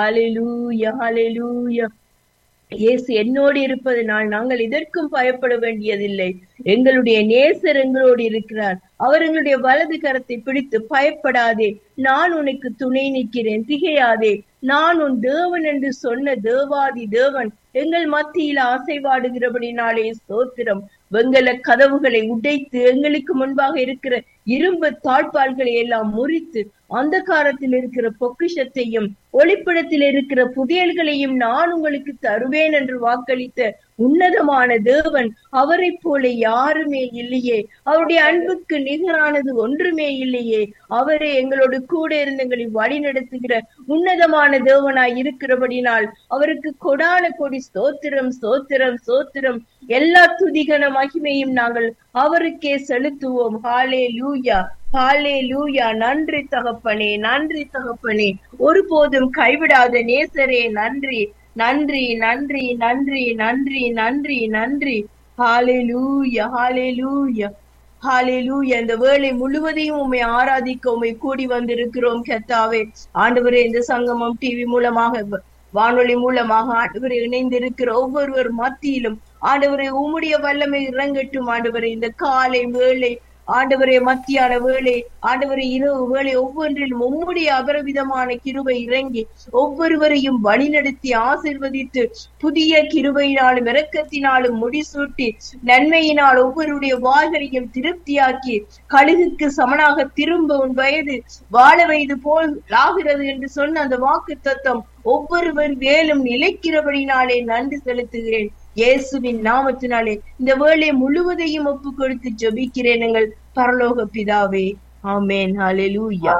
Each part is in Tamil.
ஹalleluya ஹalleluya இயேசு என்னோடு இருப்பதனால் நாங்கள் இதற்கும் பயப்பட வேண்டியதில்லை எங்களுடைய நேசர் எங்களோடு இருக்கிறார் அவர் எங்களுடைய வலது கரத்தை பிடித்து பயப்படாதே நான் உனக்கு துணை நிற்கிறேன் திகையாதே நான் உன் தேவன் என்று சொன்ன தேவாதி தேவன் எங்கள் மத்தியில் ஆசைவாடுகிறபடினாலே ஸ்தோத்திரம் வெங்கல கதவுகளை உடைத்து எங்களுக்கு முன்பாக இருக்கிற இரும்பு தாழ்பால்களை எல்லாம் முறித்து அந்தகாரத்தில் இருக்கிற பொக்கிஷத்தையும் ஒளிப்படத்தில் இருக்கிற புதையல்களையும் நான் உங்களுக்கு தருவேன் என்று வாக்களித்த உன்னதமான தேவன் அவரை போல யாருமே இல்லையே அவருடைய அன்புக்கு நிகரானது ஒன்றுமே இல்லையே அவரே எங்களோடு கூட இருந்து எங்களை வழி நடத்துகிற உன்னதமான தேவனாய் இருக்கிறபடினால் அவருக்கு கொடான கொடி ஸ்தோத்திரம் ஸ்தோத்திரம் ஸ்தோத்திரம் எல்லா துதிகன மகிமையும் நாங்கள் அவருக்கே செலுத்துவோம் ஹாலே லூயா ஹாலே லூயா நன்றி தகப்பனே நன்றி தகப்பனே ஒருபோதும் கைவிடாத நேசரே நன்றி நன்றி நன்றி நன்றி நன்றி நன்றி நன்றி ஹாலே லூயா ஹாலே லூயா ஹாலே லூயா இந்த வேலை முழுவதையும் உண்மை ஆராதிக்க உண்மை கூடி வந்திருக்கிறோம் கத்தாவே ஆண்டவரே இந்த சங்கமம் டிவி மூலமாக வானொலி மூலமாக ஆண்டவரை இணைந்திருக்கிற ஒவ்வொருவர் மத்தியிலும் ஆண்டவரை உம்முடைய வல்லமை இறங்கட்டும் ஆண்டவரை இந்த காலை வேளை ஆண்டவரே மத்தியான வேளை ஆண்டவரே இரவு வேளை ஒவ்வொன்றிலும் உம்முடைய அபரவிதமான கிருபை இறங்கி ஒவ்வொருவரையும் வழிநடத்தி ஆசிர்வதித்து புதிய கிருபையினாலும் இரக்கத்தினாலும் முடிசூட்டி நன்மையினால் ஒவ்வொருடைய வாய்களையும் திருப்தியாக்கி கழுகுக்கு சமனாக திரும்ப உன் வயது வாழ வயது போல் ஆகிறது என்று சொன்ன அந்த வாக்கு தத்தம் ஒவ்வொருவர் வேலும் நிலைக்கிறபடினாலே நன்றி செலுத்துகிறேன் இயேசுவின் நாமத்தினாலே இந்த வேலை முழுவதையும் ஒப்பு கொடுத்து ஜபிக்கிறேன் எங்கள் பரலோக பிதாவே ஆமேன் ஹalleluya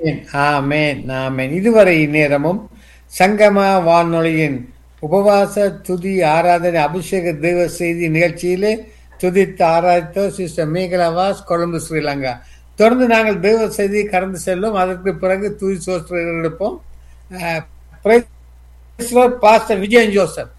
ஆமேன் ஆமேன் இதுவரை நேரமும் சங்கம வானொலியின் உபவாச துதி ஆராதனை அபிஷேக தெய்வ செய்தி நிகழ்ச்சியிலே துதித்து ஆராய்த்தோ சிஸ்டர் மேகலாவாஸ் கொழும்பு ஸ்ரீலங்கா தொடர்ந்து நாங்கள் தெய்வ செய்தி கடந்து செல்லும் அதற்கு பிறகு துதி சோஸ்திரம் எடுப்போம் pastor Vijayan Joseph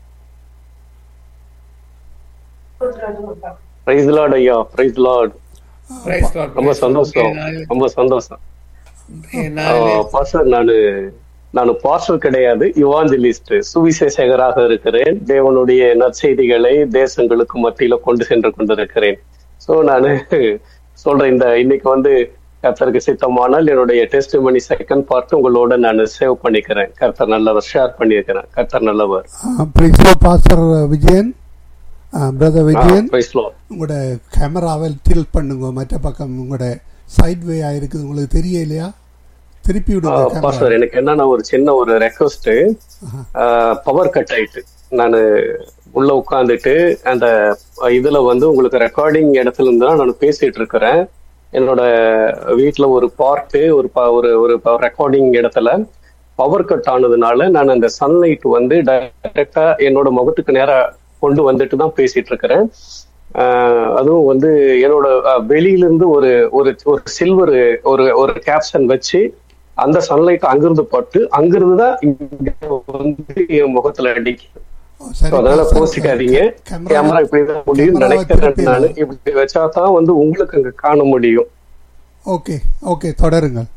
praise Lord ஐயா பிரைஸ் லார்ட் ரொம்ப சந்தோஷம் ரொம்ப சந்தோஷம் பாஸ்டர் நானு நான் பாஸ்டர் கிடையாது யுவாஞ்சலிஸ்ட் சுவிசேஷகராக இருக்கிறேன் தேவனுடைய நற்செய்திகளை தேசங்களுக்கு மத்தியில கொண்டு சென்று கொண்டிருக்கிறேன் சோ நானு சொல்றேன் இந்த இன்னைக்கு வந்து கர்த்தருக்கு சித்தமானால் என்னுடைய டெஸ்ட் மணி செகண்ட் பார்ட் உங்களோட நான் சேவ் பண்ணிக்கிறேன் கர்த்தர் நல்லவர் ஷேர் பண்ணியிருக்கிறேன் கர்த்தர் நல்லவர் pastor Vijayan brother Vijayan praise Lord உங்களோட கேமராவை டில் பண்ணுங்க மற்ற பக்கம் உங்களோட சைட் வே ஆயிருக்குது உங்களுக்கு தெரியலையா திருப்பி விடுங்க camera. பாஸ்டர் எனக்கு என்னன்னா ஒரு சின்ன ஒரு ரெக்வஸ்ட் பவர் கட் ஆயிட்டு நான் உள்ள உட்காந்துட்டு அந்த இதுல வந்து உங்களுக்கு ரெக்கார்டிங் இடத்துல இருந்து தான் நான் பேசிட்டு இருக்கிறேன் என்னோட வீட்ல ஒரு பார்ட்டு ஒரு ப- ஒரு ஒரு ரெக்கார்டிங் இடத்துல பவர் கட் ஆனதுனால நான் அந்த சன்லைட் வந்து டைரக்டா என்னோட முகத்துக்கு நேரா கொண்டு வந்துட்டு தான் பேசிட்டு இருக்கிறேன் ஆஹ் அதுவும் வந்து என்னோட அஹ், வெளியிலிருந்து ஒரு ஒரு ஒரு சில்வர் ஒரு ஒரு கேப்ஷன் வச்சு அந்த சன்லைட் அங்கிருந்து பட்டு அங்கிருந்து தான் இங்க வந்து என் முகத்துல அடிக்கும் ஓ, சரி, So, அதனால பாஸ்டர், கோச்சிக்காதீங்க camera- கேமரா இப்படிதான் முடியும் camera-வை நினைக்கிறேன் திருப்பி நான் இப்படி வச்சா தான் வந்து உங்களுக்கு அங்க காண முடியும் ஓகே ஓகே தொடருங்கள்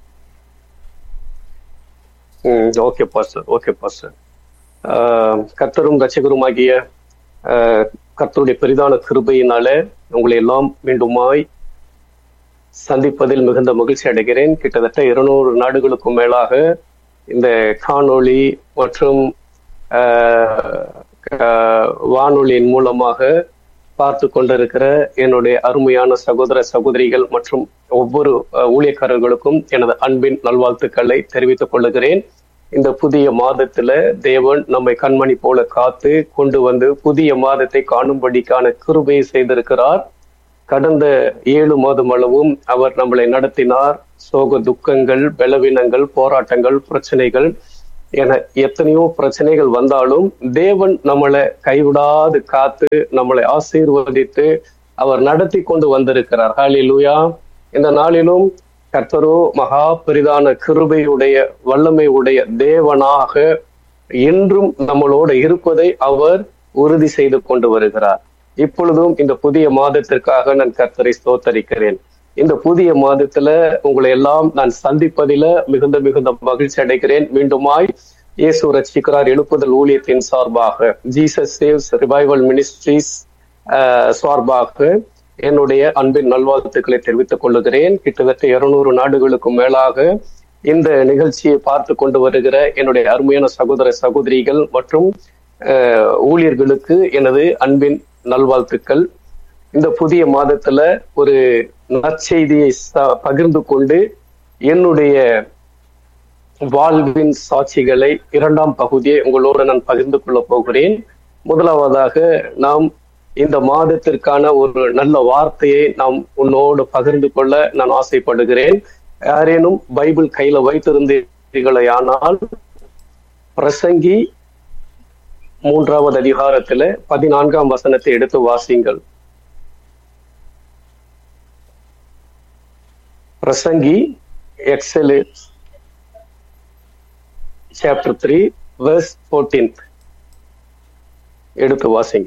ஓகே பாஸ்டர் ஓகே பாஸ்டர் கர்த்தரும் ரட்சகருமாகிய ஆஹ், கர்த்தருடைய பெரிதான கிருபையினால உங்களை எல்லாம் மீண்டுமாய் சந்திப்பதில் மிகுந்த மகிழ்ச்சி அடைகிறேன் கிட்டத்தட்ட இருநூறு நாடுகளுக்கும் மேலாக இந்த காணொளி மற்றும் ஆஹ், ஆஹ், வானொலியின் மூலமாக பார்த்து கொண்டிருக்கிற என்னுடைய அருமையான சகோதர சகோதரிகள் மற்றும் ஒவ்வொரு அஹ், ஊழியக்காரர்களுக்கும் எனது அன்பின் நல்வாழ்த்துக்களை தெரிவித்துக் கொள்ளுகிறேன் இந்த புதிய மாதத்துல தேவன் நம்மை கண்மணி போல காத்து கொண்டு வந்து புதிய மாதத்தை காணும்படிக்கான கிருபையை செய்திருக்கிறார் கடந்த ஏழு மாதம் அளவும் அவர் நம்மளை நடத்தினார் சோக துக்கங்கள் பலவீனங்கள் போராட்டங்கள் பிரச்சனைகள் என எத்தனையோ பிரச்சனைகள் வந்தாலும் தேவன் நம்மளை கைவிடாது காத்து நம்மளை ஆசீர்வதித்து அவர் நடத்தி கொண்டு வந்திருக்கிறார் ஹalleluya இந்த நாளிலும் கர்த்தரோ மகா பெரிதான கிருபையுடைய வல்லமை உடைய தேவனாக என்றும் நம்மளோட இருப்பதை அவர் உறுதி செய்து கொண்டு வருகிறார் இப்பொழுதும் இந்த புதிய மாதத்திற்காக நான் கர்த்தரை ஸ்தோத்தரிக்கிறேன் இந்த புதிய மாதத்துல உங்களை எல்லாம் நான் சந்திப்பதில மிகுந்த மிகுந்த மகிழ்ச்சி அடைகிறேன் மீண்டுமாய் இயேசு ரட்சிக்கிறார் எழுப்புதல் ஊழியத்தின் சார்பாக ஜீசஸ் சேவ்ஸ் ரிவைவல் மினிஸ்ட்ரிஸ் சார்பாக என்னுடைய அன்பின் நல்வாழ்த்துக்களை தெரிவித்துக் கொள்ளுகிறேன் கிட்டத்தட்ட இருநூறு நாடுகளுக்கும் மேலாக இந்த நிகழ்ச்சியை பார்த்து கொண்டு வருகிற என்னுடைய அருமையான சகோதர சகோதரிகள் மற்றும் அஹ், ஊழியர்களுக்கு எனது அன்பின் நல்வாழ்த்துக்கள் இந்த புதிய மாதத்துல ஒரு நற்செய்தியை ச- பகிர்ந்து கொண்டு என்னுடைய வாழ்வின் சாட்சிகளை இரண்டாம் பகுதியை உங்களோடு நான் பகிர்ந்து கொள்ள போகிறேன் முதலாவதாக நாம் இந்த மாதத்திற்கான ஒரு நல்ல வார்த்தையை நாம் உன்னோடு பகிர்ந்து கொள்ள நான் ஆசைப்படுகிறேன் யாரேனும் பைபிள் கையில வைத்திருந்தீர்களே ஆனால் பிரசங்கி மூன்றாவது அதிகாரத்துல பதினான்காம் வசனத்தை எடுத்து வாசிங்கள் பிரசங்கி Excel chapter three verse 14th எடுத்து வாசிங்க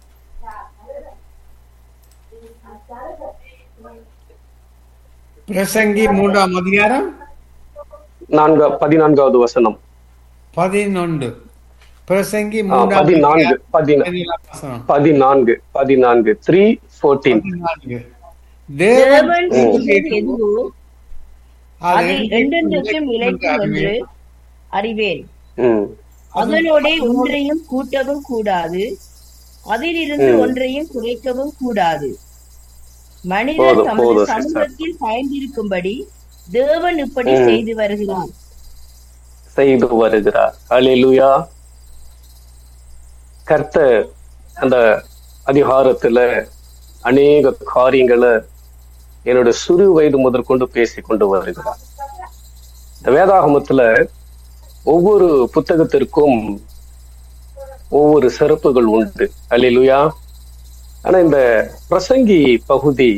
பிரசங்கி மூன்றாம் அதிகாரம் நான்கா பதினான்காவது வசனம் பதினொன்று பிரசங்கி ஆ, மூன்றாம் பதினான்கு அதிகாரம், பதினா- பதினேழாம் வசனம். பதினான்கு பதினான்கு த்ரீ ஃபோர்டீன் பதினான்கு. தேவன் தேவன் செய்தது எதுவோ அது அது என்றென்றைக்கும் நிலைக்கும் என்று அறிவேன் ம் அதனோட ஒன்றையும் கூட்டவும் கூடாது அதிலிருந்து ம். ஒன்றையும் குறைக்கவும் கூடாது மனிதர் போதும், தமது போதும், sister. சமூகத்தில் பயந்திருக்கும்படி தேவன் இப்படி ம். செய்து வருகிறார் செய்து வருகிறார் அல்லேலூயா கர்த்தர் அந்த அதிகாரத்துல அநேக காரியங்களை என்னோட சிறு வயது முதற்கொண்டு பேசி கொண்டு வருகிறார் இந்த வேதாகமத்துல ஒவ்வொரு புத்தகத்திற்கும் ஒவ்வொரு சிறப்புகள் உண்டு அல்லேலூயா ஆனா இந்த பிரசங்கி பகுதி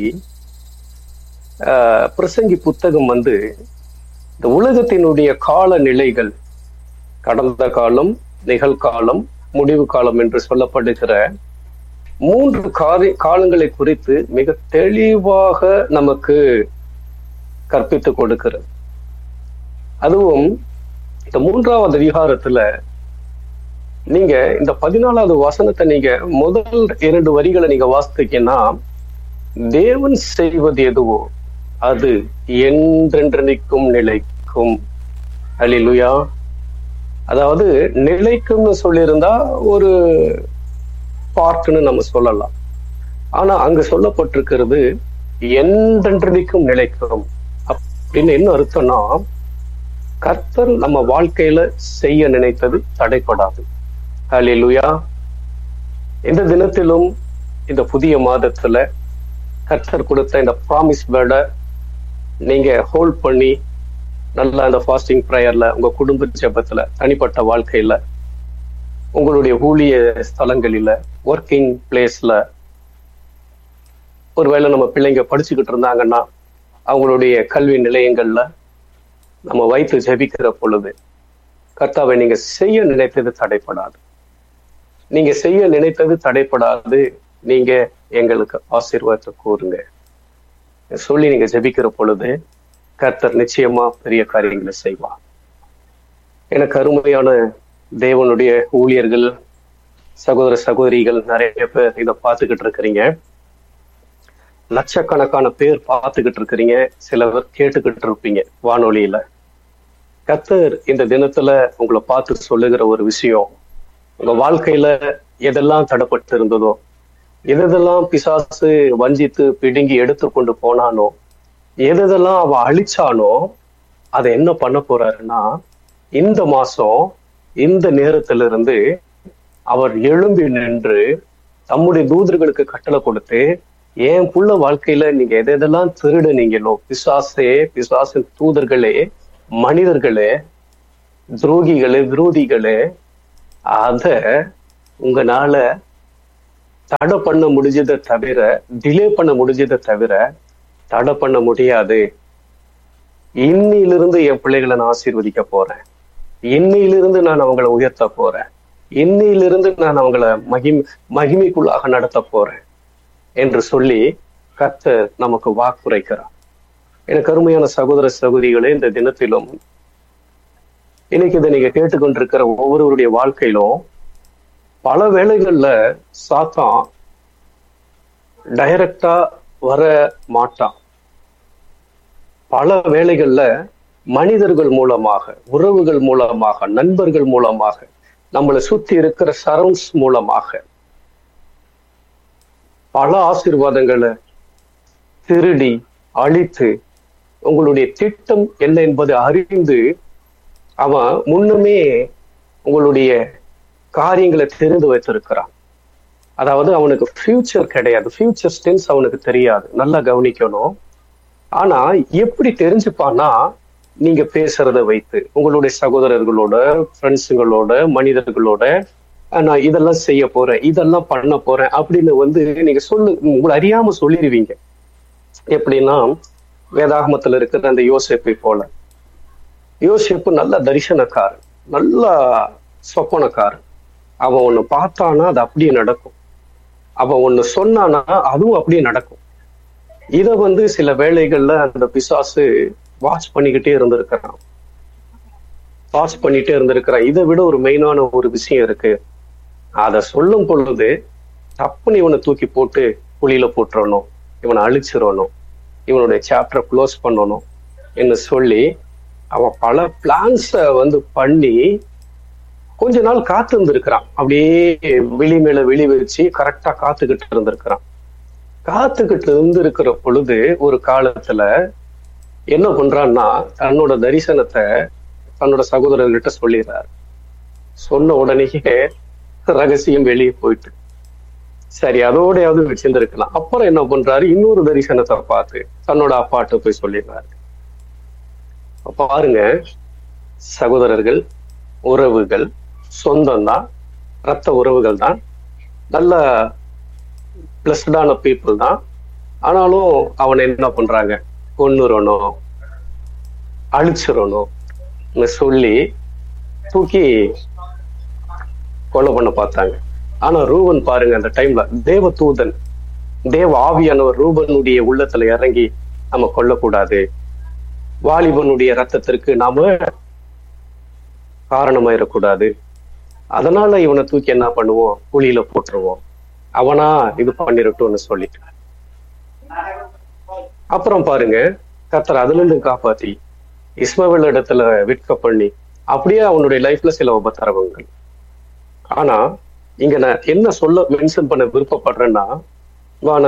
ஆஹ், பிரசங்கி புத்தகம் வந்து இந்த உலகத்தினுடைய கால நிலைகள் கடந்த காலம் நிகழ்காலம் முடிவு காலம் என்று சொல்லப்படுகிற மூன்று காரி காலங்களை குறித்து மிக தெளிவாக நமக்கு கற்பித்து கொடுக்கிறது அதுவும் இந்த மூன்றாவது அதிகாரத்துல நீங்க இந்த பதினாலாவது வசனத்தை நீங்க முதல் இரண்டு வரிகளை நீங்க வாசித்தீங்கன்னா தேவன் செய்வது எதுவோ அது என்றென்றென்றைக்கும் நிலைக்கும் அல்லேலூயா அதாவது நிலைக்கும்னு சொல்லியிருந்தா ஒரு பார்ட்னு நம்ம சொல்லலாம் ஆனா அங்க சொல்லப்பட்டிருக்கிறது என்றென்றென்றைக்கும் நிலைக்கும் அப்படின்னு என்ன அர்த்தம்னா கர்த்தர் நம்ம வாழ்க்கையில செய்ய நினைத்தது தடைப்படாது அல்லேலூயா இந்த தினத்திலும் இந்த புதிய மாதத்துல கர்த்தர் கொடுத்த இந்த ப்ராமிஸ் வேர்டை நீங்க ஹோல்ட் பண்ணி நல்லா அந்த ஃபாஸ்டிங் ப்ரேயர்ல உங்க குடும்ப ஜெபத்துல தனிப்பட்ட வாழ்க்கையில உங்களுடைய ஊழிய ஸ்தலங்களில ஒர்க்கிங் பிளேஸ்ல ஒருவேளை நம்ம பிள்ளைங்க படிச்சுக்கிட்டு இருந்தாங்கன்னா அவங்களுடைய கல்வி நிலையங்கள்ல நம்ம வைத்து ஜெபிக்கிற பொழுது கர்த்தாவை நீங்க செய்ய நினைத்தது தடைப்படாது நீங்க செய்ய நினைத்தது தடைப்படாது நீங்க எங்களுக்கு ஆசீர்வாதத்தை கூறுங்க சொல்லி நீங்க ஜெபிக்கிற பொழுது கர்த்தர் நிச்சயமா பெரிய காரியங்களை செய்வார் எனக்கு அருமையான தேவனுடைய ஊழியர்கள் சகோதர சகோதரிகள் நிறைய பேர் இதை பார்த்துக்கிட்டு இருக்கிறீங்க லட்சக்கணக்கான பேர் பார்த்துக்கிட்டு இருக்கிறீங்க சிலவர் கேட்டுக்கிட்டு இருப்பீங்க வானொலியில கர்த்தர் இந்த தினத்துல உங்களை பார்த்து சொல்லுகிற ஒரு விஷயம் உங்க வாழ்க்கையில எதெல்லாம் தடப்பட்டு இருந்ததோ எதெல்லாம் பிசாசு வஞ்சித்து பிடுங்கி எடுத்து கொண்டு போனானோ எதெல்லாம் அவன் அழிச்சானோ அதை என்ன பண்ண போறாருன்னா இந்த மாசம் இந்த நேரத்துல இருந்து அவர் எழும்பி நின்று தம்முடைய தூதர்களுக்கு கட்டளை கொடுத்து என் புள்ள வாழ்க்கையில நீங்க எது எதெல்லாம் திருடுனீங்களோ பிசாசே பிசாசின் தூதர்களே மனிதர்களே துரோகிகளே விரோதிகளே அத உங்களால தடை பண்ண முடிஞ்சதை தவிர டிலே பண்ண முடிஞ்சதை தவிர தடை பண்ண முடியாது இன்னிலிருந்து என் பிள்ளைகளை நான் ஆசீர்வதிக்க போறேன் இன்னையிலிருந்து நான் அவங்கள உயர்த்த போறேன் இன்னையிலிருந்து நான் அவங்கள மகிம் மகிமைக்குள்ளாக நடத்த போறேன் என்று சொல்லி கர்த்தர் நமக்கு வாக்குரைக்கிறார் எனக்கு அருமையான சகோதர சகோதரிகளே இந்த தினத்திலும் இன்னைக்கு இதை நீங்க கேட்டுக்கொண்டிருக்கிற ஒவ்வொருவருடைய வாழ்க்கையிலும் பல வேளைகள்ல சாத்தான் டைரக்டா வர மாட்டான் பல வேளைகள்ல மனிதர்கள் மூலமாக உறவுகள் மூலமாக நண்பர்கள் மூலமாக நம்மளை சுத்தி இருக்கிற சரௌண்ட்ஸ் மூலமாக பல ஆசீர்வாதங்களை திருடி அழித்து உங்களுடைய திட்டம் என்ன என்பதை அறிந்து அவன் முன்னுமே உங்களுடைய காரியங்களை தெரிந்து வைத்திருக்கிறான் அதாவது அவனுக்கு ஃபியூச்சர் கிடையாது ஃபியூச்சர் ஸ்டென்ஸ் அவனுக்கு தெரியாது நல்லா கவனிக்கணும் ஆனா எப்படி தெரிஞ்சுப்பான்னா நீங்க பேசுறத வைத்து உங்களுடைய சகோதரர்களோட ஃப்ரெண்ட்ஸுங்களோட மனிதர்களோட நான் இதெல்லாம் செய்ய போறேன் இதெல்லாம் பண்ண போறேன் அப்படின்னு வந்து நீங்க சொல்லு உங்களை அறியாம சொல்லிடுவீங்க எப்படின்னா வேதாகமத்துல இருக்கிற அந்த யோசிப்பை போல யோசிப்பு நல்ல தரிசனக்காரன் நல்ல சொப்பனக்காரன் அவன் ஒண்ணு பார்த்தானா அது அப்படியே நடக்கும் அவன் ஒண்ணு சொன்னானா அதுவும் அப்படியே நடக்கும் இத வந்து சில வேளைகள்ல அந்த பிசாசு வாட்ச் பண்ணிக்கிட்டே இருந்திருக்கிறான் வாட்ச் பண்ணிட்டே இருந்திருக்கிறான் இதை விட ஒரு மெயினான ஒரு விஷயம் இருக்கு அத சொல்லும் பொழுது தப்புன்னு இவனை தூக்கி போட்டு குழியில போட்டுறணும் இவனை அழிச்சிடணும் இவனுடைய சாப்டரை க்ளோஸ் பண்ணணும் என்று சொல்லி அவன் பல பிளான்ஸ வந்து பண்ணி கொஞ்ச நாள் காத்து இருந்திருக்கிறான் அப்படியே வெளி மேல வெளி வச்சு கரெக்டா காத்துக்கிட்டு இருந்திருக்கிறான் காத்துக்கிட்டு இருந்திருக்கிற பொழுது ஒரு காலத்துல என்ன பண்றான்னா தன்னோட தரிசனத்தை தன்னோட சகோதரர்கிட்ட சொல்லிடுறாரு சொன்ன உடனேயே ரகசியம் வெளியே போயிட்டு சரி அதோடையாவது வச்சிருந்திருக்கலாம் அப்புறம் என்ன பண்றாரு இன்னொரு தரிசனத்தை பார்த்து தன்னோட அப்பாட்ட போய் சொல்லிடுறாரு பாருங்க சகோதரர்கள் உறவுகள் சொந்தம் தான் ரத்த உறவுகள் தான் நல்ல பிளஸ்டான பீப்புள் தான் ஆனாலும் அவனை என்ன பண்றாங்க கொன்னுறணும் அழிச்சிடணும் சொல்லி தூக்கி கொலை பண்ண பார்த்தாங்க ஆனா ரூபன் பாருங்க அந்த டைம்ல தேவ தூதன் தேவ ஆவியானவர் ரூபனுடைய உள்ளத்துல இறங்கி நம்ம கொல்லக்கூடாது வாலிபனுடைய ரத்தத்திற்கு நாம காரணமாயிடக்கூடாது அதனால இவனை தூக்கி என்ன பண்ணுவோம் குழியில போட்டுருவோம் அவனா இது பண்ணிருட்டும்னு சொல்லிட்டு அப்புறம் பாருங்க கத்தர் அதுல இருந்து காப்பாத்தி இஸ்மவேல் இடத்துல விற்க பண்ணி அப்படியே அவனுடைய லைஃப்ல சில உபத்திரவங்கள் ஆனா இங்க நான் என்ன சொல்ல மென்ஷன் பண்ண விருப்பப்படுறேன்னா வான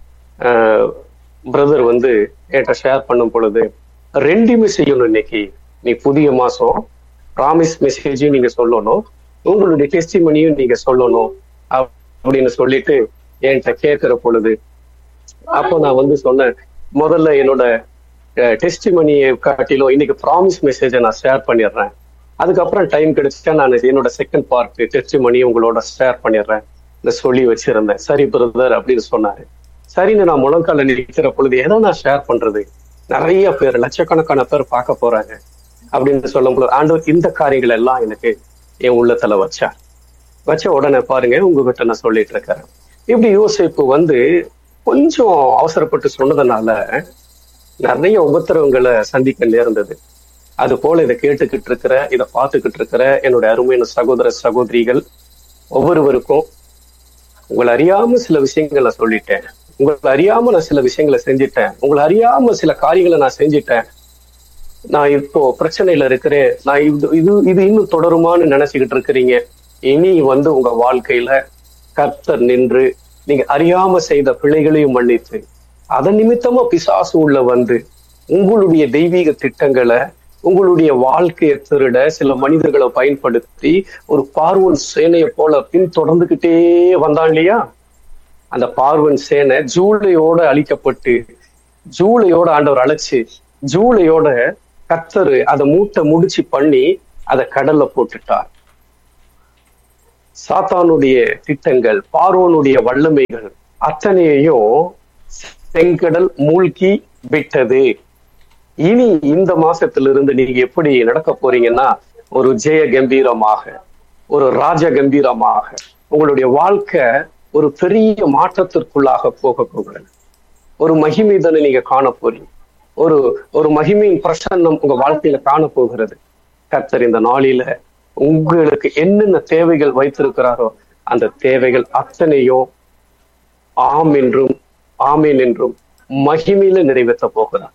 பிரதர் வந்து என்கிட்ட ஷேர் பண்ணும் பொழுது ரெண்டுமே செய்யணும் இன்னைக்கு நீ புதிய மாசம் ப்ராமிஸ் மெசேஜையும் நீங்க சொல்லணும் உங்களுடைய டெஸ்டிமனியும் நீங்க சொல்லணும் அப்படின்னு சொல்லிட்டு என்கிட்ட கேட்கிற பொழுது அப்போ நான் வந்து சொன்னேன் முதல்ல என்னோட டெஸ்டிமனியை காட்டிலும் இன்னைக்கு ப்ராமிஸ் மெசேஜை நான் ஷேர் பண்ணிடுறேன் அதுக்கப்புறம் டைம் கிடைச்சிட்டா நான் என்னோட செகண்ட் பார்ட் டெஸ்டிமனி உங்களோட ஷேர் பண்ணிடுறேன் இந்த சொல்லி வச்சிருந்தேன் சரி பிரதர் அப்படின்னு சொன்னாரு சரின்னு நான் முழங்கால நிற்கிற பொழுது எதை நான் ஷேர் பண்றது நிறைய பேர் லட்சக்கணக்கான பேர் பார்க்க போறாங்க அப்படின்னு சொல்லும் பொழுது ஆண்டவர் இந்த காரியங்கள் எல்லாம் எனக்கு என் உள்ளத்துல வச்சா வச்ச உடனே பாருங்க உங்ககிட்ட நான் சொல்லிட்டு இருக்கிறேன் இப்படி யோசிப்பு வந்து கொஞ்சம் அவசரப்பட்டு சொன்னதுனால நிறைய உபத்திரவங்களை சந்திக்க நேர்ந்தது அது போல இதை கேட்டுக்கிட்டு இருக்கிற இதை பார்த்துக்கிட்டு இருக்கிற என்னுடைய அருமையான சகோதர சகோதரிகள் ஒவ்வொருவருக்கும் உங்களை அறியாம சில விஷயங்களை நான் சொல்லிட்டேன் உங்களை அறியாம நான் சில விஷயங்களை செஞ்சுட்டேன் உங்களை அறியாம சில காரியங்களை நான் செஞ்சுட்டேன் நான் இப்போ பிரச்சனையில இருக்கிறேன் நான் இது இது இது இன்னும் தொடருமான்னு நினைச்சுக்கிட்டு இருக்கிறீங்க இனி வந்து உங்க வாழ்க்கையில கர்த்தர் நின்று நீங்க அறியாம செய்த பிழைகளையும் மன்னித்து அதன் நிமித்தமா பிசாசு உள்ள வந்து உங்களுடைய தெய்வீக திட்டங்களை உங்களுடைய வாழ்க்கையை திருட சில மனிதர்களை பயன்படுத்தி ஒரு பார்வன் சேனையை போல பின் தொடர்ந்துகிட்டே வந்தான் இல்லையா அந்த பார்வன் சேனை ஜூலையோட அழிக்கப்பட்டு ஜூலையோட ஆண்டவர் அழைச்சு ஜூலையோட கத்தரு அதை மூட்டை முடிச்சு பண்ணி அதை கடல்ல போட்டுட்டார் சாத்தானுடைய திட்டங்கள் பார்வோனுடைய வல்லமைகள் அத்தனையையும் செங்கடல் மூழ்கி விட்டது இனி இந்த மாசத்திலிருந்து நீங்க எப்படி நடக்க போறீங்கன்னா ஒரு ஜெய கம்பீரமாக ஒரு ராஜ கம்பீரமாக உங்களுடைய வாழ்க்கை ஒரு பெரிய மாற்றத்திற்குள்ளாக போக போகிறது ஒரு மகிமைதனை நீங்க காண போறீங்க ஒரு ஒரு மகிமையின் பிரசன்னம் உங்க வாழ்க்கையில காண போகிறது கர்த்தர் இந்த நாளில உங்களுக்கு என்னென்ன தேவைகள் வைத்திருக்கிறாரோ அந்த தேவைகள் அத்தனையும் ஆம் என்றும் ஆமீன் என்றும் மகிமையில நிறைவேற்ற போகிறார்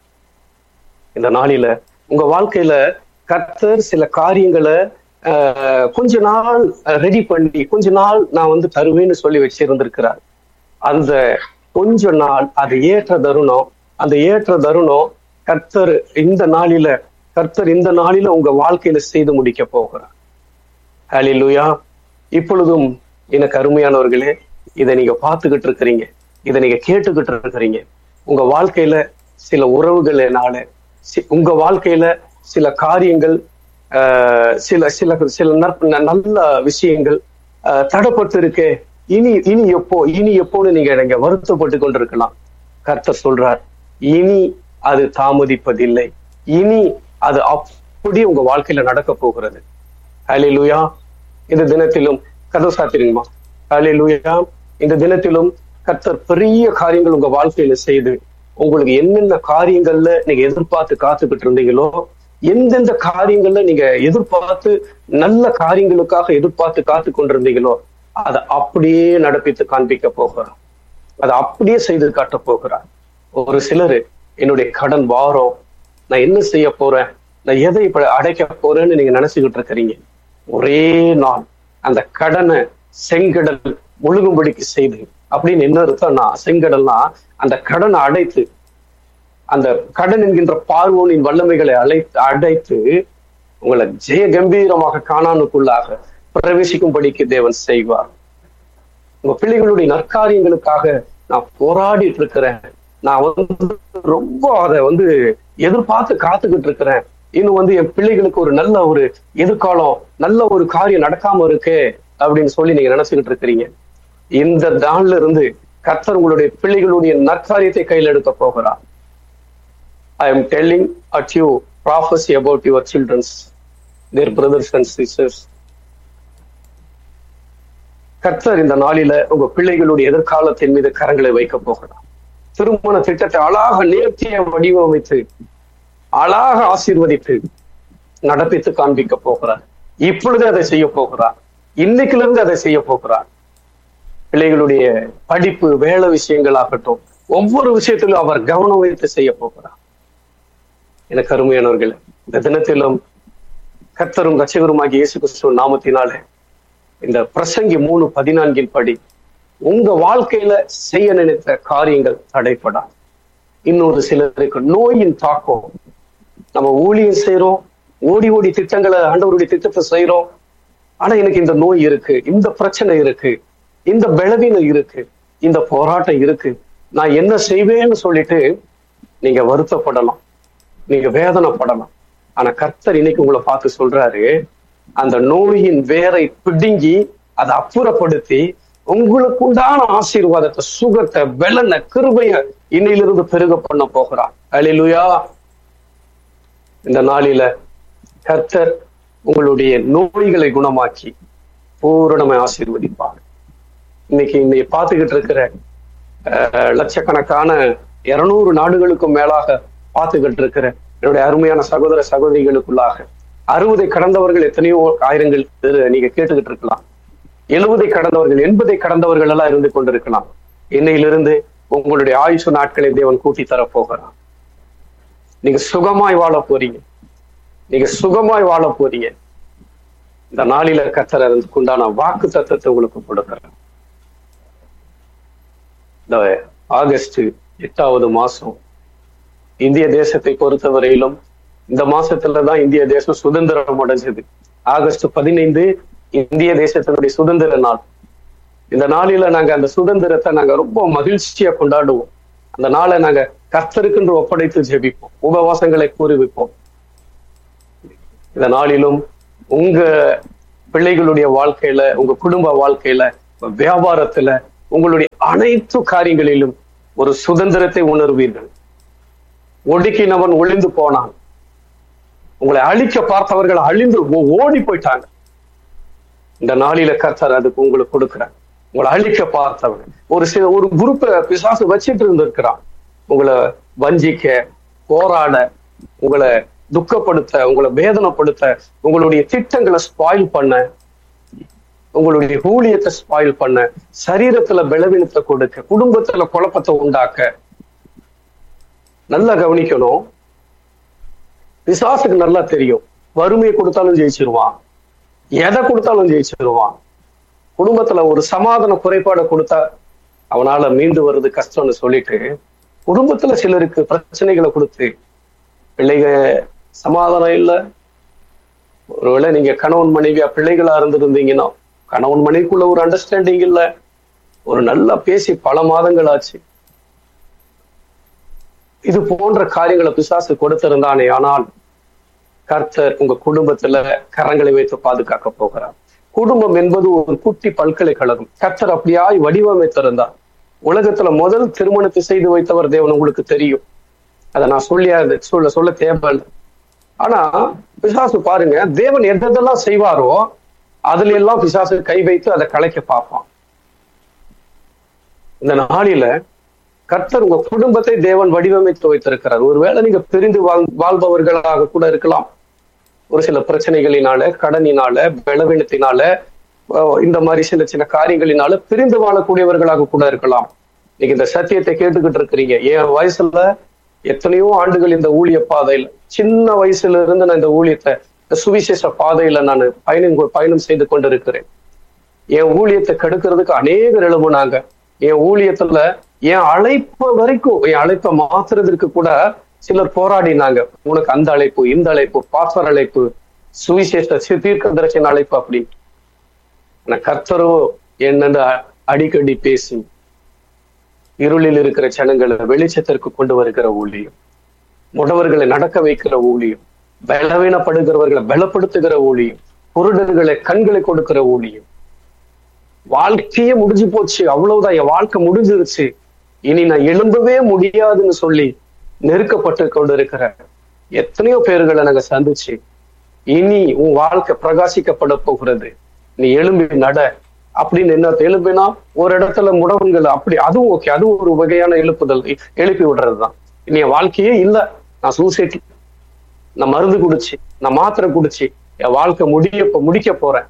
இந்த நாளில உங்க வாழ்க்கையில கர்த்தர் சில காரியங்களை ஆஹ், கொஞ்ச நாள் ரெடி பண்ணி கொஞ்ச நாள் நான் வந்து தருவேன்னு சொல்லி வச்சிருந்திருக்கிறார் அந்த கொஞ்ச நாள் அது ஏற்ற தருணம் அந்த ஏற்ற தருணம் கர்த்தர் இந்த நாளில கர்த்தர் இந்த நாளில உங்க வாழ்க்கையில செய்து முடிக்க போகிறார் ஹalleluya இப்பொழுதும் எனக்கு அருமையானவர்களே இதை நீங்க பார்த்துக்கிட்டு இருக்கிறீங்க இதை நீங்க கேட்டுக்கிட்டு இருக்கிறீங்க உங்க வாழ்க்கையில சில உறவுகளினால சி- உங்க வாழ்க்கையில சில காரியங்கள் ஆஹ், சில சில சில நற்ப- நல்ல விஷயங்கள் ஆஹ், தடைப்பட்டு இருக்கே இனி இனி எப்போ இனி எப்போன்னு நீங்க நீங்க வருத்தப்பட்டு கொண்டிருக்கலாம் கர்த்தர் சொல்றார் இனி அது தாமதிப்பதில்லை இனி அது அப்படியே உங்க வாழ்க்கையில நடக்க போகிறது ஹalleluya இந்த தினத்திலும் கதவு சாத்திருங்கம்மா ஹalleluya இந்த தினத்திலும் கர்த்தர் பெரிய காரியங்கள் உங்க வாழ்க்கையில செய்து உங்களுக்கு என்னென்ன காரியங்கள்ல நீங்க எதிர்பார்த்து காத்துக்கிட்டு இருந்தீங்களோ எந்தெந்த காரியங்கள்ல நீங்க எதிர்பார்த்து நல்ல காரியங்களுக்காக எதிர்பார்த்து காத்து கொண்டிருந்தீங்களோ அதை அப்படியே நடப்பித்து காண்பிக்க போகிறார் அதை அப்படியே செய்து காட்ட போகிறார் ஒரு சிலர் என்னுடைய கடன் வாரம் நான் என்ன செய்ய போறேன் நான் எதை இப்ப அடைக்க போறேன்னு நீங்க நினைச்சுக்கிட்டு இருக்கிறீங்க ஒரே நாள் அந்த கடனை செங்கடல் முழுகும்படிக்கு செய்து அப்படின்னு என்ன அர்த்தம்னா செங்கடல்னா அந்த கடனை அடைத்து அந்த கடன் என்கின்ற பார்வோனின் வல்லமைகளை அழைத்து அடைத்து உங்களை ஜெய கம்பீரமாக காணானுக்குள்ளாக பிரவேசிக்கும்படிக்கு தேவன் செய்வார் உங்க பிள்ளைகளுடைய நற்காரியங்களுக்காக நான் போராடிட்டு இருக்கிறேன் நான் வந்து ரொம்ப அதை வந்து எதிர்பார்த்து காத்துக்கிட்டு இருக்கிறேன் இன்னும் வந்து என் பிள்ளைகளுக்கு ஒரு நல்ல ஒரு எதிர்காலம் நல்ல ஒரு காரியம் நடக்காம இருக்கே அப்படின்னு சொல்லி நீங்க நினைச்சுக்கிட்டு இருக்கிறீங்க இந்த நாள்ல இருந்து கர்த்தர் உங்களுடைய பிள்ளைகளுடைய நற்காரியத்தை கையில் எடுக்க போகிறார் I am telling at you prophecy about your childrens their brothers and sisters கர்த்தர் இந்த நாளில உங்க பிள்ளைகளுடைய எதிர்காலத்தின் மீது கரங்களை வைக்க போகிறார் திருமண திட்டத்தை அழகாக நேர்த்திய வடிவமைத்து அழகாக ஆசீர்வதித்து நடப்பித்து காண்பிக்க போகிறார் இப்பொழுது அதை செய்ய போகிறார் இன்னைக்குல இருந்து அதை செய்ய போகிறார் பிள்ளைகளுடைய படிப்பு வேலை விஷயங்கள் ஆகட்டும் ஒவ்வொரு விஷயத்திலும் அவர் கவனம் வைத்து செய்ய போகிறார் எனக்கு அருமையானவர்களே இந்த தினத்திலும் கர்த்தரும் ரட்சகருமாகிய இயேசு கிறிஸ்துவின் நாமத்தினாலே இந்த பிரசங்கி மூணு பதினான்கின் படி உங்க வாழ்க்கையில செய்ய நினைத்த காரியங்கள் தடைப்படா இன்னொரு சிலருக்கு நோயின் தாக்கம் நம்ம ஊழியம் செய்றோம் ஓடி ஓடி திட்டங்களை ஆண்டவருடைய திட்டத்தை செய்றோம் ஆனா எனக்கு இந்த நோய் இருக்கு இந்த பிரச்சனை இருக்கு இந்த பலவீனம் இருக்கு இந்த போராட்டம் இருக்கு நான் என்ன செய்வேன்னு சொல்லிட்டு நீங்க வருத்தப்படலாம் நீங்க வேதனைப்படலாம் ஆனா கர்த்தர் இன்னைக்கு உங்களை பார்த்து சொல்றாரு அந்த நோயின் வேரை பிடுங்கி அதை அப்புறப்படுத்தி உங்களுக்கு உண்டான ஆசீர்வாதத்தை சுகத்தை வெள்ளன கிருபைய இன்னையிலிருந்து பெருக பண்ண போகிறார் அலிலுயா இந்த நாளில கர்த்தர் உங்களுடைய நோய்களை குணமாக்கி பூரணமை ஆசீர்வதிப்பார் இன்னைக்கு இன்னைக்கு பார்த்துக்கிட்டு இருக்கிற அஹ், லட்சக்கணக்கான இருநூறு நாடுகளுக்கும் மேலாக பார்த்துக்கிட்டு இருக்கிற என்னுடைய அருமையான சகோதர சகோதரிகளுக்குள்ளாக அறுபதை கடந்தவர்கள் எத்தனையோ ஆயிரங்கள் பேரு நீங்க கேட்டுக்கிட்டு இருக்கலாம் எழுபதை கடந்தவர்கள் எண்பதை கடந்தவர்கள் எல்லாம் இருந்து கொண்டிருக்கலாம் இன்னையிலிருந்து உங்களுடைய ஆயுசு நாட்களை தேவன் கூட்டி தரப் போகிறான் நீங்க சுகமாய் வாழ போறீங்க நீங்க சுகமாய் வாழ போறீங்க இந்த நாளில கத்தர் அதுக்குண்டான வாக்கு தத்தத்தை உங்களுக்கு கொடுக்கிறேன் இந்த ஆகஸ்ட் எட்டாவது மாசம் இந்திய தேசத்தை பொறுத்தவரையிலும் இந்த மாசத்துல தான் இந்திய தேசம் சுதந்திரம் அடைஞ்சது ஆகஸ்ட் பதினைந்து இந்திய தேசத்தினுடைய சுதந்திர நாள் இந்த நாளில நாங்க அந்த சுதந்திரத்தை நாங்க ரொம்ப மகிழ்ச்சியா கொண்டாடுவோம் அந்த நாளை நாங்க கர்த்தருக்கென்று ஒப்படைத்து ஜெபிப்போம் உபவாசங்களை கூறுவிப்போம் இந்த நாளிலும் உங்க பிள்ளைகளுடைய வாழ்க்கையில உங்க குடும்ப வாழ்க்கையில வியாபாரத்துல உங்களுடைய அனைத்து காரியங்களிலும் ஒரு சுதந்திரத்தை உணர்வீர்கள் ஒடுக்கினவன் ஒளிந்து போனான் உங்களை அழிக்க பார்த்தவர்கள் அழிந்து ஓ- ஓடி போயிட்டாங்க இந்த நாளில கர்த்தர் அதுக்கு உங்களுக்கு கொடுக்குறார் உங்களை அழிக்க பார்த்தவங்க ஒரு சில ஒரு குரூப்பை பிசாசு வச்சிட்டு இருந்திருக்கிறான் உங்களை வஞ்சிக்க போராட உங்களை துக்கப்படுத்த உங்களை வேதனைப்படுத்த உங்களுடைய திட்டங்களை ஸ்பாயில் பண்ண உங்களுடைய ஊழியத்தை ஸ்பாயில் பண்ண சரீரத்துல பலவீனத்தை கொடுக்க குடும்பத்துல குழப்பத்தை உண்டாக்க நல்லா கவனிக்கணும் பிசாசுக்கு நல்லா தெரியும் வறுமையை கொடுத்தாலும் ஜெயிச்சிருவான் எதை கொடுத்தாலும் ஜெயிச்சிருவான் குடும்பத்துல ஒரு சமாதான குறைபாடை கொடுத்தா அவனால மீண்டு வர்றது கஷ்டம்னு சொல்லிட்டு குடும்பத்துல சிலருக்கு பிரச்சனைகளை கொடுத்து பிள்ளைக சமாதானம் இல்லை ஒருவேளை நீங்க கணவன் மனைவியா பிள்ளைகளா இருந்திருந்தீங்கன்னா கணவன் மனைவிக்குள்ள ஒரு அண்டர்ஸ்டாண்டிங் இல்ல ஒரு நல்லா பேசி பல மாதங்கள் ஆச்சு இது போன்ற காரியங்களை பிசாசு கொடுத்திருந்தானே ஆனால் கர்த்தர் உங்க குடும்பத்துல கரங்களை வைத்து பாதுகாக்க போகிறார் குடும்பம் என்பது ஒரு குட்டி பல்கலைக்கழகம் கர்த்தர் அப்படியாய் வடிவமைத்திருந்தார் உலகத்துல முதல் திருமணத்தை செய்து வைத்தவர் தேவன் உங்களுக்கு தெரியும் அதை நான் சொல்லி அது சொல்ல சொல்ல தேவையில்லை ஆனா பிசாசு பாருங்க தேவன் எதெல்லாம் செய்வாரோ அதுல எல்லாம் பிசாசு கை வைத்து அதை கலைக்க பார்ப்பான் இந்த நாளில கர்த்தர் உங்க குடும்பத்தை தேவன் வடிவமைத்து வைத்திருக்கிறார் ஒருவேளை நீங்க பிரிந்து வாழ் வாழ்பவர்களாக கூட இருக்கலாம் ஒரு சில பிரச்சனைகளினால கடனினால பலவீனத்தினால அஹ் இந்த மாதிரி சின்ன சின்ன காரியங்களினால பிரிந்து வாழக்கூடியவர்களாக கூட இருக்கலாம் நீங்க இந்த சத்தியத்தை கேட்டுக்கிட்டு இருக்கிறீங்க என் வயசுல எத்தனையோ ஆண்டுகள் இந்த ஊழிய பாதையில சின்ன வயசுல இருந்து நான் இந்த ஊழியத்தை இந்த சுவிசேஷ பாதையில நான் பயணம் பயணம் செய்து கொண்டிருக்கிறேன் என் ஊழியத்தை கெடுக்கிறதுக்கு அநேகர் எழுப்புனாங்க என் ஊழியத்துல என் அழைப்பு வரைக்கும் என் அழைப்பை மாத்துறதுக்கு கூட சிலர் போராடினாங்க உனக்கு அந்த அழைப்பு இந்த அழைப்பு பாஸ்வர் அழைப்பு சுவிசேஷ சி- தீர்க்க தரிசன அழைப்பு அப்படின்னு ஆனா கர்த்தரோ என்னன்னு அ- அடிக்கடி பேசி இருளில் இருக்கிற ஜனங்களை வெளிச்சத்திற்கு கொண்டு வருகிற ஊழியம் முடவர்களை நடக்க வைக்கிற ஊழியம் பலவீனப்படுகிறவர்களை பலப்படுத்துகிற ஊழியம் குருடர்களை கண்களை கொடுக்கிற ஊழியம் வாழ்க்கையே முடிஞ்சு போச்சு அவ்வளவுதான் என் வாழ்க்கை முடிஞ்சிருச்சு இனி நான் எழும்பவே முடியாதுன்னு சொல்லி நெருக்கப்பட்டு கொண்டிருக்கிற எத்தனையோ பேர்களை நாங்க சந்திச்சு இனி உன் வாழ்க்கை பிரகாசிக்கப்பட போகிறது நீ எழும்பி நட அப்படின்னு என்ன எழுப்பினா ஒரு இடத்துல முடவன்கள் அப்படி அதுவும் ஓகே அதுவும் ஒரு வகையான எழுப்புதல் எழுப்பி விடுறதுதான் இனி என் வாழ்க்கையே இல்ல நான் சூசைட் நான் மருந்து குடிச்சு நான் மாத்திரை குடிச்சு என் வாழ்க்கை முடிய முடிக்க போறேன்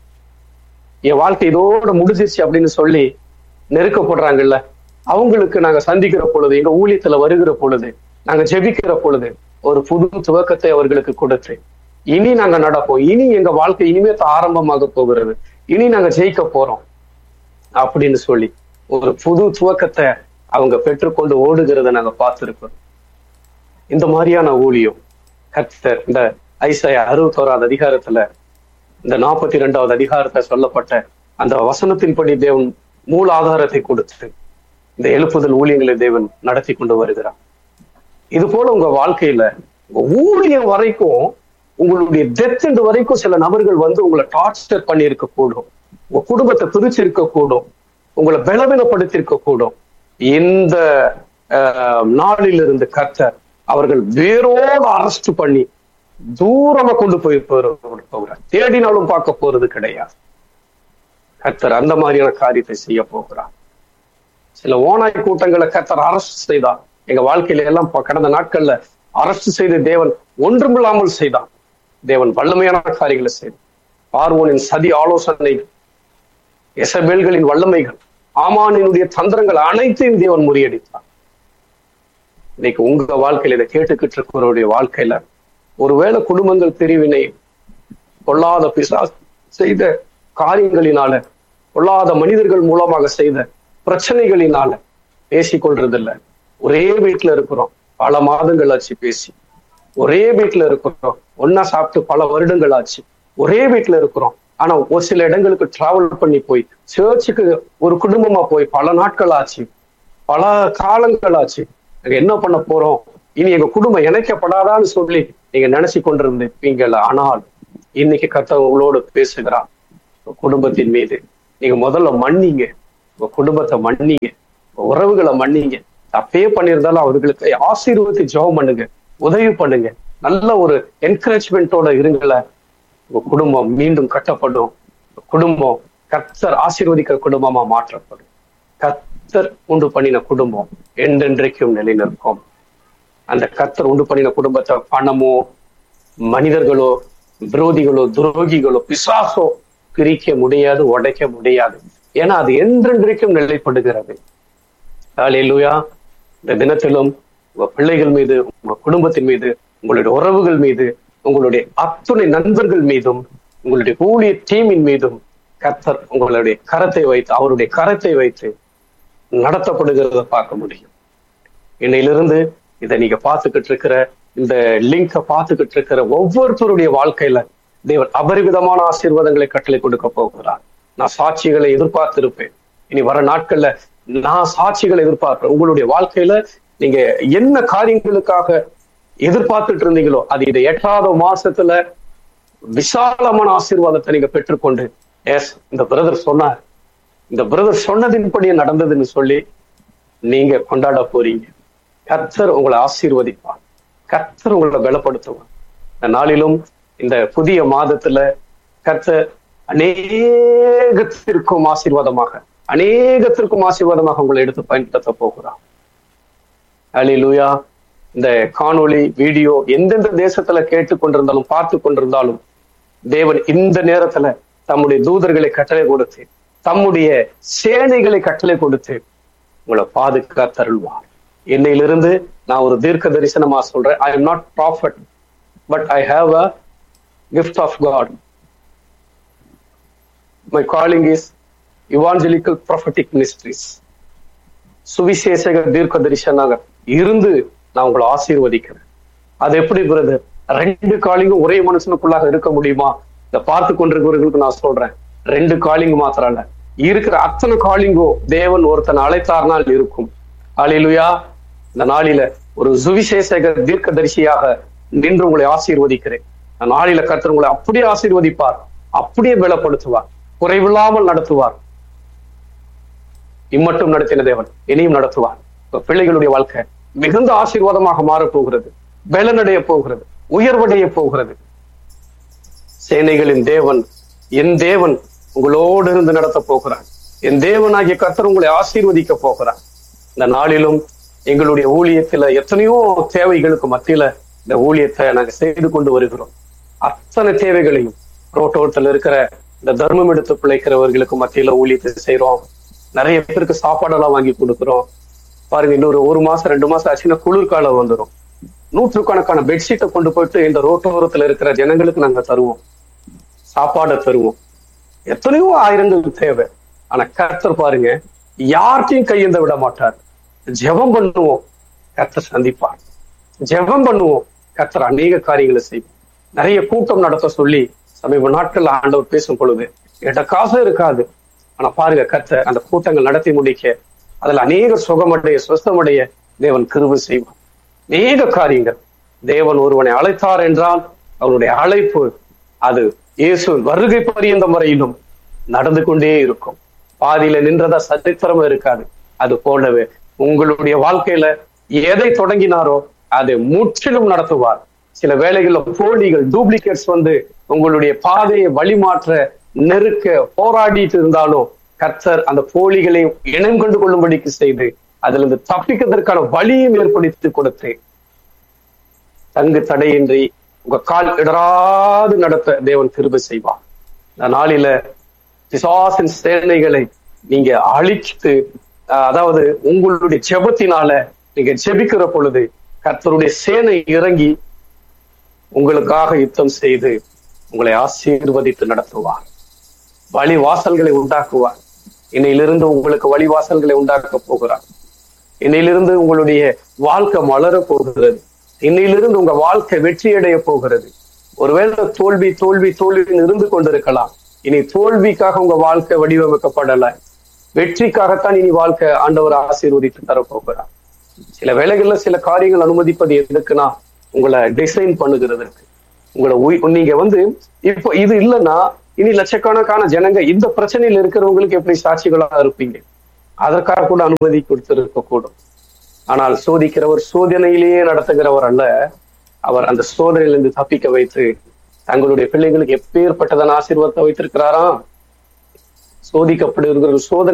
என் வாழ்க்கை இதோட முடிஞ்சிருச்சு அப்படின்னு சொல்லி நெருக்கப்படுறாங்கல்ல அவங்களுக்கு நாங்க சந்திக்கிற பொழுது எங்க ஊழியத்துல வருகிற பொழுது நாங்க ஜெபிக்கிற பொழுது ஒரு புது துவக்கத்தை அவர்களுக்கு கொடுத்து இனி நாங்க நடப்போம் இனி எங்க வாழ்க்கை இனிமே ஆரம்பமாக போகிறது இனி நாங்க ஜெயிக்க போறோம் அப்படின்னு சொல்லி ஒரு புது துவக்கத்தை அவங்க பெற்றுக்கொண்டு ஓடுகிறத நாங்க பார்த்திருக்கிறோம் இந்த மாதிரியான ஊழியம் கர்த்தர் இந்த ஐசையா அறுபத்தோராவது அதிகாரத்துல இந்த நாற்பத்தி ரெண்டாவது அதிகாரத்தை சொல்லப்பட்ட அந்த வசனத்தின்படி தேவன் மூல ஆதாரத்தை கொடுத்து இந்த எழுப்புதல் ஊழியங்களை தேவன் நடத்தி கொண்டு வருகிறார் இது போல உங்க வாழ்க்கையில உங்க ஊழியம் வரைக்கும் உங்களுடைய டெத் வரைக்கும் சில நபர்கள் வந்து உங்களை டார்ச்சர் பண்ணி இருக்க கூடும் உங்க குடும்பத்தை பிரிச்சு இருக்க கூடும் உங்களை பலவீனப்படுத்தி இருக்க கூடும் இந்த ஆஹ், நாளிலிருந்து கர்த்தர் அவர்கள் வேரோடு அரெஸ்ட் பண்ணி தூரமா கொண்டு போய் போற- போகிறார் தேடினாலும் பார்க்க போறது கிடையாது கர்த்தர் அந்த மாதிரியான காரியத்தை செய்ய போகிறார் சில ஓனாய் கூட்டங்களை கர்த்தர் அரஸ்ட் செய்தார் எங்க வாழ்க்கையில எல்லாம் ப- கடந்த நாட்கள்ல அரஸ்ட் செய்த தேவன் ஒன்றுமில்லாமல் செய்தார் தேவன் வல்லமையான காரியங்களை செய்தார் பார்வோனின் சதி ஆலோசனை எசபேல்களின் வல்லமைகள் ஆமானினுடைய தந்திரங்கள் அனைத்தையும் தேவன் முறியடித்தார் இன்னைக்கு உங்க வாழ்க்கையில இதை கேட்டுக்கிட்டு இருக்கிறவருடைய வாழ்க்கையில ஒருவேளை குடும்பங்கள் பிரிவினை பொல்லாத பிசாஸ் செய்த காரியங்களினால பொல்லாத மனிதர்கள் மூலமாக செய்த பிரச்சனைகளினால பேசிக்கொள்றதில்ல ஒரே வீட்டுல இருக்கிறோம் பல மாதங்கள் ஆச்சு பேசி ஒரே வீட்டுல இருக்கிறோம் ஒன்னா சாப்பிட்டு பல வருடங்கள் ஆச்சு ஒரே வீட்டுல இருக்கிறோம் ஆனா ஒரு சில இடங்களுக்கு டிராவல் பண்ணி போய் சர்ச்சுக்கு ஒரு குடும்பமா போய் பல நாட்கள் ஆச்சு பல காலங்கள் ஆச்சு நாங்க என்ன பண்ண போறோம் இனி எங்க குடும்பம் இணைக்கப்படாதான்னு சொல்லி நீங்க நினைச்சு கொண்டிருந்தீங்களா ஆனால் இன்னைக்கு கர்த்தர் உங்களோடு பேசுகிறார் உங்க குடும்பத்தின் மீது நீங்க முதல்ல மன்னிங்க உங்க குடும்பத்தை மன்னிங்க உங்க உறவுகளை மன்னிங்க தப்பே பண்ணியிருந்தாலும் அவர்களுக்கு ஆசீர்வத்தை ஜெபம் பண்ணுங்க உதவி பண்ணுங்க நல்ல ஒரு என்கரேஜ்மெண்ட்டோட இருங்கள உங்க குடும்பம் மீண்டும் கட்டப்படும் உங்க குடும்பம் கர்த்தர் ஆசீர்வதிக்கிற குடும்பமா மாற்றப்படும் கர்த்தர் உண்டு பண்ணின குடும்பம் என்றென்றைக்கும் நிலைநிற்கும் அந்த கர்த்தர் உண்டு பண்ணின குடும்பத்தை பணமோ மனிதர்களோ விரோதிகளோ துரோகிகளோ பிசாசோ பிரிக்க முடியாது உடைக்க முடியாது ஏன்னா அது என்றென்றைக்கும் நிலைப்படுகிறது ஹalleluya இந்த தினத்திலும் உங்க பிள்ளைகள் மீது உங்க குடும்பத்தின் மீது உங்களுடைய உறவுகள் மீது உங்களுடைய அத்துணை நண்பர்கள் மீதும் உங்களுடைய ஊழிய டீமின் மீதும் கர்த்தர் உங்களுடைய கரத்தை வைத்து அவருடைய கரத்தை வைத்து நடத்தப்படுகிறத பார்க்க முடியும் இன்னையிலிருந்து இதை நீங்க பார்த்துக்கிட்டு இருக்கிற இந்த லிங்கை பார்த்துக்கிட்டு இருக்கிற ஒவ்வொருத்தருடைய வாழ்க்கையில தேவன் அபரிவிதமான ஆசீர்வாதங்களை கட்டளை கொடுக்க போகிறார் நான் சாட்சிகளை எதிர்பார்த்திருப்பேன் இனி வர நாட்கள்ல நான் சாட்சிகளை எதிர்பார்ப்பேன் உங்களுடைய வாழ்க்கையில நீங்க என்ன காரியங்களுக்காக எதிர்பார்த்துட்டு இருந்தீங்களோ அது இதை எட்டாவது மாசத்துல விசாலமான ஆசீர்வாதத்தை நீங்க பெற்றுக்கொண்டு எஸ் இந்த பிரதர் சொன்னார் இந்த பிரதர் சொன்னதின்படியே நடந்ததுன்னு சொல்லி நீங்க கொண்டாட போறீங்க கர்த்தர் உங்களை ஆசீர்வதிப்பார் கர்த்தர் உங்களை பலப்படுத்துவார் இந்த நாளிலும் இந்த புதிய மாதத்துல கர்த்தர் அநேகத்திற்கும் ஆசீர்வாதமாக அநேகத்திற்கும் ஆசீர்வாதமாக உங்களை எடுத்து பயன்படுத்த போகிறார் அலிலுயா இந்த காணொளி வீடியோ எந்தெந்த தேசத்துல கேட்டு கொண்டிருந்தாலும் பார்த்து கொண்டிருந்தாலும் தேவன் இந்த நேரத்துல தம்முடைய தூதர்களை கட்டளை கொடுத்து தம்முடைய சேனைகளை கட்டளை கொடுத்து உங்களை பாதுகாத்தருள்வார் என்னையிலிருந்து நான் ஒரு தீர்க்க தரிசனமா சொல்றேன் I am not prophet but I have a gift of God my calling is evangelical prophetic ministries சுவிசேஷக தீர்க்க தரிசனாக இருந்து நான் உங்களை ஆசீர்வதிக்கிறேன் அது எப்படி பிரதர் ரெண்டு காலிங்கும் ஒரே மனுஷனுக்குள்ளாக இருக்க முடியுமா இதை பார்த்து கொண்டிருக்கிறவர்களுக்கு நான் சொல்றேன் ரெண்டு காலிங் மாத்திரம் இல்ல இருக்கிற அத்தனை காலிங்கும் தேவன் ஒருத்தன் அழைத்தார்னால் இருக்கும் அலிலுயா இந்த நாளில ஒரு சுவிசேஷக தீர்க்கதரிசியாக நின்று உங்களை ஆசீர்வதிக்கிறேன் இந்த நாளில கர்த்தர் உங்களை அப்படியே ஆசீர்வதிப்பார் அப்படியே பலப்படுத்துவார் குறைவில்லாமல் நடத்துவார் இம்மட்டும் நடத்தின தேவன் இனியும் நடத்துவார் உங்க பிள்ளைகளுடைய வாழ்க்கை மிகுந்த ஆசீர்வாதமாக மாறப் போகிறது பலனடைய போகிறது உயர்வடைய போகிறது சேனைகளின் தேவன் என் தேவன் உங்களோடு இருந்து நடத்த போகிறார் என் தேவனாகிய கர்த்தர் உங்களை ஆசீர்வதிக்க போகிறார் இந்த நாளிலும் எங்களுடைய ஊழியத்துல எத்தனையோ தேவைகளுக்கு மத்தியில இந்த ஊழியத்தை நாங்க செய்து கொண்டு வருகிறோம் அத்தனை தேவைகளையும் ரோட்டோரத்தில் இருக்கிற இந்த தர்மம் எடுத்து பிழைக்கிறவர்களுக்கு மத்தியில ஊழியத்தை செய்யறோம் நிறைய பேருக்கு சாப்பாடெல்லாம் வாங்கி கொடுக்குறோம் பாருங்க இன்னொரு ஒரு மாசம் ரெண்டு மாசம் ஆச்சுன்னா குளிர்காலம் வந்துடும் நூற்றுக்கணக்கான பெட்ஷீட்டை கொண்டு போயிட்டு இந்த ரோட்டோரத்துல இருக்கிற ஜனங்களுக்கு நாங்க தருவோம் சாப்பாடை தருவோம் எத்தனையோ ஆயிரங்கள் தேவை ஆனா கர்த்தர் பாருங்க யார்கிட்டையும் கையெந்த விட மாட்டார் ஜெபம் பண்ணுவோம் கர்த்தர் சந்திப்பார் ஜெபம் பண்ணுவோம் கர்த்தர் அநேக காரியங்களை செய்வோம் நிறைய கூட்டம் நடத்த சொல்லி சமீப நாட்கள்ல ஆண்டவர் பேசும் பொழுது என்கிட்ட காசு இருக்காது ஆனா பாருங்க கர்த்தர் அந்த கூட்டங்கள் நடத்தி முடிக்க அதுல அநேக சுகமடைய சுஸ்தமடைய தேவன் கிருபை செய்வார் அநேக காரியங்கள் தேவன் ஒருவனை அழைத்தார் என்றால் அவனுடைய அழைப்பு அது இயேசு வருகை பரியந்தம் வரையிலும் நடந்து கொண்டே இருக்கும் பாதியில நின்றதா சரித்திரமும் இருக்காது அது போலவே உங்களுடைய வாழ்க்கையில எதை தொடங்கினாரோ அதை முற்றிலும் நடத்துவார் சில வேளைகள்ல போலிகள் டூப்ளிகேட்ஸ் வந்து உங்களுடைய பாதையை வழிமாற்ற நெருக்க போராடிட்டு இருந்தாலும் கர்த்தர் அந்த போலிகளை இனம் கொண்டு கொள்ளும்படிக்கு செய்து அதுல இருந்து தப்பிக்கிறதற்கான வழியும் ஏற்படுத்தி கொடுத்து தங்கு தடையின்றி உங்க கால் இடராது நடத்த தேவன் கிருபை செய்வார் இந்த நாளில பிசாசின் சேனைகளை நீங்க அழித்து அஹ், அதாவது உங்களுடைய ஜெபத்தினால நீங்க ஜெபிக்கிற பொழுது கர்த்தருடைய சேனை இறங்கி உங்களுக்காக யுத்தம் செய்து உங்களை ஆசீர்வதித்து நடத்துவார் வழி வாசல்களை உண்டாக்குவார் இன்னையிலிருந்து உங்களுக்கு வழி வாசல்களை உண்டாக்க போகிறார் இன்னையிலிருந்து உங்களுடைய வாழ்க்கை மலர போகிறது இன்னையிலிருந்து உங்க வாழ்க்கை வெற்றியடைய போகிறது ஒருவேளை தோல்வி தோல்வி தோல்வின்னு இருந்து கொண்டிருக்கலாம் இனி தோல்விக்காக உங்க வாழ்க்கை வடிவமைக்கப்படல வெற்றிக்காகத்தான் இனி வாழ்க்கை ஆண்டவர் ஆசீர்வதித்து தரப்போகிறார் சில வேளைகள்ல சில காரியங்கள் அனுமதிப்பது எதுக்குன்னா உங்களை டிசைன் பண்ணுகிறதுக்கு உங்களை உய்- நீங்க வந்து இப்போ இது இல்லைன்னா இனி லட்சக்கணக்கான ஜனங்க இந்த பிரச்சனையில இருக்கிறவங்களுக்கு எப்படி சாட்சிகளா இருப்பீங்க அதற்காக கூட அனுமதி கொடுத்திருக்க கூடும் ஆனால் சோதிக்கிறவர் சோதனையிலேயே நடத்துகிறவர் அல்ல அவர் அந்த சோதனையிலிருந்து தப்பிக்க வைத்து தங்களுடைய பிள்ளைகளுக்கு எப்பேற்பட்டதான ஆசீர்வாதத்தை வைத்திருக்கிறாராம் சோதிக்கப்படுகிற சோதனை